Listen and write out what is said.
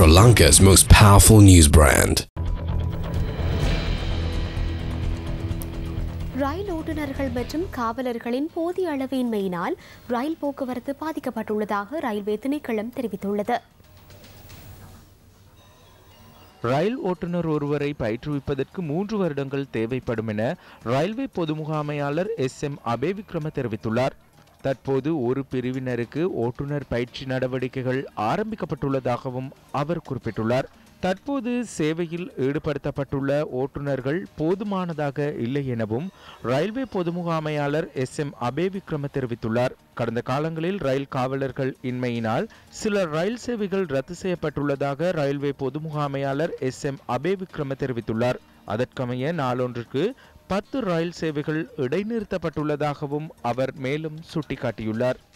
Sri Lanka's most powerful news brand. ரயில் ஓட்டுநர்கள் மற்றும் காவலர்களின் போதிய அளவின்மையினால் ரயில் போக்குவரத்து பாதிக்கப்பட்டுள்ளதாக ரயில்வே திணைக்களம் தெரிவித்துள்ளது ரயில் ஓட்டுநர் ஒருவரை பயிற்றுவிப்பதற்கு மூன்று வருடங்கள் தேவைப்படும் என ரயில்வே பொது முகாமையாளர் எஸ் எம் அபே விக்ரம தெரிவித்துள்ளார் தற்போது ஒரு பிரிவினருக்கு ஓட்டுநர் பயிற்சி நடவடிக்கைகள் ஆரம்பிக்கப்பட்டுள்ளதாகவும் அவர் குறிப்பிட்டுள்ளார் தற்போது சேவையில் ஈடுபடுத்தப்பட்டுள்ள ஓட்டுநர்கள் போதுமானதாக இல்லை எனவும் ரயில்வே பொது முகாமையாளர் எஸ் எம் அபே விக்ரம தெரிவித்துள்ளார் கடந்த காலங்களில் ரயில் காவலர்கள் இன்மையினால் சில ரயில் சேவைகள் ரத்து செய்யப்பட்டுள்ளதாக ரயில்வே பொது முகாமையாளர் எஸ் எம் அபே விக்ரம தெரிவித்துள்ளார் அதற்கமைய நாளொன்றுக்கு பத்து ரயில் சேவைகள் இடைநிறுத்தப்பட்டுள்ளதாகவும் அவர் மேலும் சுட்டிக்காட்டியுள்ளார்